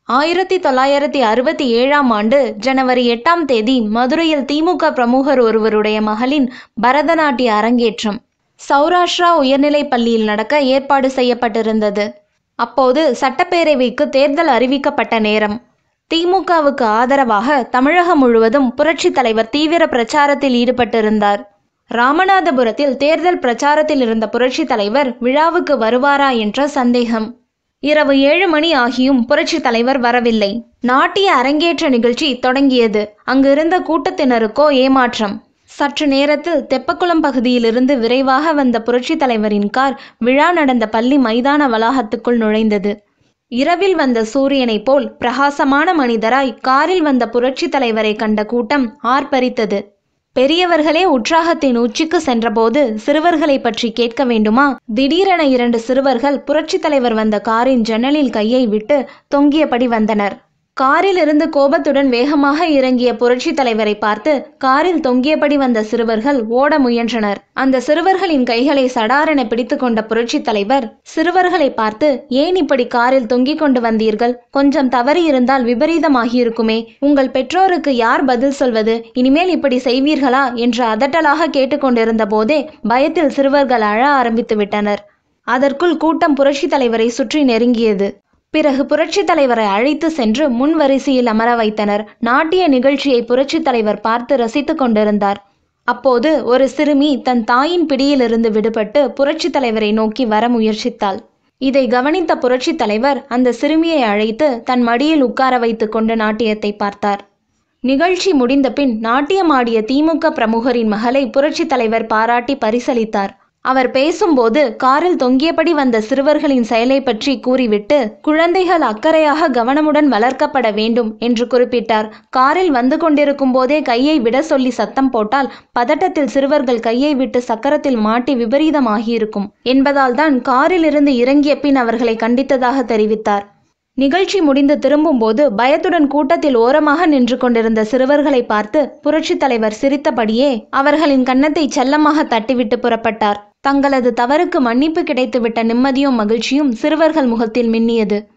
ஆயிரத்தி தொள்ளாயிரத்தி அறுபத்தி ஏழாம் ஆண்டு ஜனவரி எட்டாம் தேதி மதுரையில் திமுக பிரமுகர் ஒருவருடைய மகளின் பரதநாட்டிய அரங்கேற்றம் சௌராஷ்டிரா உயர்நிலைப் பள்ளியில் நடக்க ஏற்பாடு செய்யப்பட்டிருந்தது அப்போது சட்டப்பேரவைக்கு தேர்தல் அறிவிக்கப்பட்ட நேரம் திமுகவுக்கு ஆதரவாக தமிழகம் முழுவதும் புரட்சித் தலைவர் தீவிர பிரச்சாரத்தில் ஈடுபட்டிருந்தார் ராமநாதபுரத்தில் தேர்தல் பிரச்சாரத்தில் இருந்த புரட்சித் தலைவர் விழாவுக்கு வருவாரா என்ற சந்தேகம் இரவு ஏழு மணி ஆகியும் புரட்சித் தலைவர் வரவில்லை நாட்டிய அரங்கேற்ற நிகழ்ச்சி தொடங்கியது அங்கிருந்த கூட்டத்தினருக்கோ ஏமாற்றம் சற்று நேரத்தில் தெப்பக்குளம் பகுதியிலிருந்து விரைவாக வந்த புரட்சித் தலைவரின் கார் விழா நடந்த பள்ளி மைதான வளாகத்துக்குள் நுழைந்தது இரவில் வந்த சூரியனைப் போல் பிரகாசமான மனிதராய் காரில் வந்த புரட்சித் தலைவரை கண்ட கூட்டம் ஆர்ப்பரித்தது பெரியவர்களே உற்சாகத்தின் உச்சிக்கு சென்றபோது சிறுவர்களை பற்றி கேட்க வேண்டுமா திடீரென இரண்டு சிறுவர்கள் புரட்சித் தலைவர் வந்த காரின் ஜன்னலில் கையை விட்டு தொங்கியபடி வந்தனர் காரில் இருந்து கோபத்துடன் வேகமாக இறங்கிய புரட்சித் தலைவரை பார்த்து காரில் தொங்கியபடி வந்த சிறுவர்கள் ஓட முயன்றனர் அந்த சிறுவர்களின் கைகளை சடாரென பிடித்து கொண்ட புரட்சித் தலைவர் சிறுவர்களை பார்த்து ஏன் இப்படி காரில் தொங்கிக் கொண்டு வந்தீர்கள் கொஞ்சம் தவறி இருந்தால் விபரீதமாகியிருக்குமே உங்கள் பெற்றோருக்கு யார் பதில் சொல்வது இனிமேல் இப்படி செய்வீர்களா என்று அதட்டலாக கேட்டுக்கொண்டிருந்த போதே பயத்தில் சிறுவர்கள் அழ ஆரம்பித்து விட்டனர் அதற்குள் கூட்டம் புரட்சித் தலைவரை சுற்றி நெருங்கியது பிறகு புரட்சித் தலைவரை அழைத்து சென்று முன் வரிசையில் அமர வைத்தனர் நாட்டிய நிகழ்ச்சியை புரட்சித் தலைவர் பார்த்து ரசித்துக் கொண்டிருந்தார் அப்போது ஒரு சிறுமி தன் தாயின் பிடியிலிருந்து விடுபட்டு புரட்சித் தலைவரை நோக்கி வர முயற்சித்தாள் இதை கவனித்த புரட்சித் தலைவர் அந்த சிறுமியை அழைத்து தன் மடியில் உட்கார வைத்து கொண்டு நாட்டியத்தை பார்த்தார் நிகழ்ச்சி முடிந்த பின் நாட்டியமாடிய திமுக பிரமுகரின் மகளை புரட்சித் தலைவர் பாராட்டி பரிசளித்தார் அவர் பேசும்போது காரில் தொங்கியபடி வந்த சிறுவர்களின் செயலை பற்றி கூறிவிட்டு குழந்தைகள் அக்கறையாக கவனமுடன் வளர்க்கப்பட வேண்டும் என்று குறிப்பிட்டார் காரில் வந்து கொண்டிருக்கும் போதே கையை விட சொல்லி சத்தம் போட்டால் பதட்டத்தில் சிறுவர்கள் கையை விட்டு சக்கரத்தில் மாட்டி விபரீதமாகியிருக்கும் என்பதால் தான் காரில் இருந்து இறங்கிய பின் அவர்களை கண்டித்ததாக தெரிவித்தார் நிகழ்ச்சி முடிந்து திரும்பும்போது பயத்துடன் கூட்டத்தில் ஓரமாக நின்று கொண்டிருந்த சிறுவர்களை பார்த்து புரட்சித் தலைவர் சிரித்தபடியே அவர்களின் கன்னத்தை செல்லமாக தட்டிவிட்டு புறப்பட்டார் தங்களது தவறுக்கு மன்னிப்பு கிடைத்துவிட்ட நிம்மதியும் மகிழ்ச்சியும் சிறுவர்கள் முகத்தில் மின்னியது